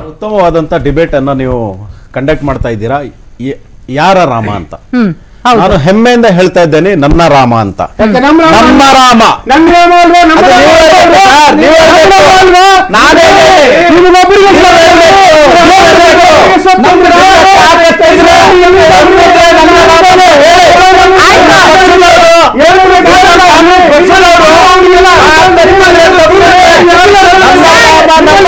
ಉತ್ತಮವಾದಂತ debate ಅನ್ನ ನೀವು conduct ಮಾಡ್ತಾ ಇದ್ದೀರಾ ಯ- ಯಾರ ರಾಮ ಅಂತ ಹ್ಮ್ ಹೌದು ನಾನು ಹೆಮ್ಮೆಯಿಂದ ಹೇಳ್ತಾ ಇದ್ದೇನೆ ನನ್ನ ರಾಮ ಅಂತ ಯಾಕೆ ನಮ್ಮ ರಾಮ ನಮ್ಮ ರಾಮ ನಮ್ಮ ರಾಮ ಅಲ್ವಾ? ನಮ್ಮ ಅದು ರಾಮ ನೀವೇ ಅಲ್ವಾ? ಹೇಳ್ಬೇಕು ಸರ್, ನೀವೇ ನಮ್ಮ ಹೇಳ್ಬೇಕು. ರಾಮ ಅಲ್ವಾ? ನಾನೇ ಹೇಳಿ. ನಿಮಗೊಬ್ಬರಿಗೆ ನೀವೇ ಹೇಳ್ಬೇಕು. ನೀವೇ ಹೇಳ್ಬೇಕು. ನಮ್ಮ ರಾಮ ಕಾರ್ಯಕರ್ತ ಇದ್ರೆ, ನಮ್ಮಿದ್ರೆ ನಮ್ಮ ರಾಮನೇ. ಹೇಳಿ. ಆಯ್ತು. ಹೇಳ್ಬೇಕು. ನಾನು ಪಕ್ಷದವರು. ಆ ತಪ್ಪಲ್ಲಿ ಹೇಳ್ಬೇಕು. ನಮ್ಮ ರಾಮ, ನಮ್ಮ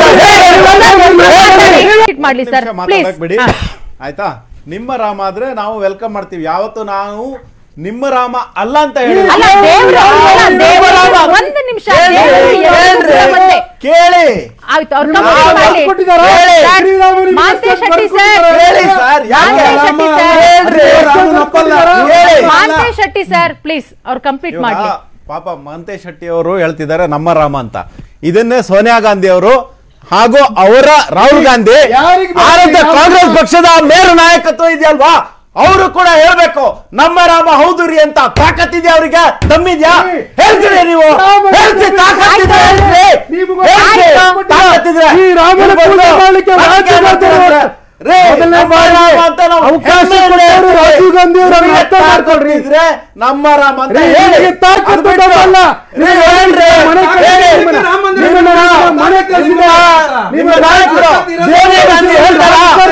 ರಾಮ. Hit ಮಾಡ್ಲಿ ಸರ್ ನಿಮಿಷ ಪ್ಲೀಸ್ ಮಾತಾಡಕ್ ಬಿಡಿ ಆಯ್ತಾ ನಿಮ್ಮ ರಾಮ ಆದ್ರೆ ನಾವು ವೆಲ್ಕಮ್ ಮಾಡ್ತೀವಿ ಯಾವತ್ತು ನಾವು ನಿಮ್ಮ ರಾಮ ಅಲ್ಲ ಅಂತ ಹೇಳಿ ಅಲ್ಲ ದೇವ್ರು ಅವ್ರಲ್ಲ, ದೇವ್ರು ಒಂದು ನಿಮಿಷ ದೇವ್ರು ಎರಡು ಮತ್ತೆ. ಕೇಳಿ ಆಯ್ತು ಅವ್ರು ನಿಮ್ಮ complete ರಾಮ ಮಾಡ್ಲಿ. ಕೊಟ್ಟಿದ್ದಾರಾ? ಹೇಳಿ. ಸರ್, ಶ್ರೀರಾಮನಿಗೆ ಮಾಂತೆ ಎಷ್ಟು ಶೆಟ್ಟಿ ಸರ್ ಬರ್ಕೊಟ್ಟಿದ್ದಾರೆ? ಹೇಳಿ ಸರ್ ಯಾಕೆ ಮಾಂತೆ ಶೆಟ್ಟಿ ಸರ್ ಹೇಳ್ರಿ. ಹೇಳಿ. ಮಾಂತೆ ಶೆಟ್ಟಿ ಸರ್ ಪ್ಲೀಸ್ ಅವ್ರು ಕಂಪ್ಲೀಟ್ ಇವಾಗ ಮಾಡ್ಲಿ ಪಾಪ ಮಹಂತೆ ಶೆಟ್ಟಿ ಅವರು ಹೇಳ್ತಿದ್ದಾರೆ ನಮ್ಮ ರಾಮ ಅಂತ ಇದನ್ನೇ ಸೋನಿಯಾ ಗಾಂಧಿ ಅವರು ಹಾಗೂ ಅವರ ರಾಹುಲ್ ಗಾಂಧಿ ಯಾರಿಗೆ ಬೇಕು? ಆನಂತರ ಯಾವ ಕಾಂಗ್ರೆಸ್ ರಾಮ? ಪಕ್ಷದ ಮೇರು ನಾಯಕತ್ವ ಇದೆಯಲ್ವಾ ಅವರು ಕೂಡ ಹೇಳ್ಬೇಕು ನಮ್ಮ ರಾಮ ಹೌದು ರೀ ಅಂತ ತಾಕತ್ತಿದ್ಯಾ ಅವರಿಗೆ ತಮ್ಮಿದ್ಯಾ ಹೇಳ್ತೀರಿ ನೀವು ರಾಮ ಹೇಳ್ತಿ ತಾಕತ್ತಿದ್ರೆ ಹೇಳ್ರಿ ನೀವು ಹೇಳ್ರಿ, ಆಯ್ತು. ತಾಕತ್ತಿದ್ರೆ ಈ ರಾಮನ ನೀವು ಬಂದು ಪೂಜೆ ಮಾಡ್ಲಿಕ್ಕೆ ಅದಕ್ಕೆ ರಾಜ್ಯ ಮಾಡ್ತಾರೆ ಮಾಡ್ತಾರೆ. ರೇ, ಮೊದಲನೇ ನಮ್ಮ ಬಾರಿ ರಾಮ ಅಂತ ನಾವು ಅವಕಾಶ ಹೆಮ್ಮೆಯಿಂದ ಕೊಟ್ಟವರು ಹೇಳ್ತೀವಿ. ರಾಜೀವ್ ಗಾಂಧಿ ಅವರನ್ನ ನಿಮಗೆ ಅರ್ಥ ಮಾಡ್ಕೊಳ್ರಿ. ಇದ್ರೆ ನಮ್ಮ ರಾಮ ಅಂತ ರೇ, ಹೇಳಿ ನಿಮಗೆ ತಾಕತ್ತು ಅದು ಬಿಟ್ಟು ದೊಡ್ಡದಲ್ಲ. ರೇ, ಹೇಳ್ರಿ, ಮನೆ ಹೇಳಿ. ನಿಮ್ಮ- ನಿಮ್ಮ ಮನೆ ಕಳಿಸಿದ ನಿಮ್ಮ- ನಿಮ್ಮ ನಾಯಕರು ಸೋನಿಯಾ ಗಾಂಧಿ ಹೇಳ್ತಾರಾ?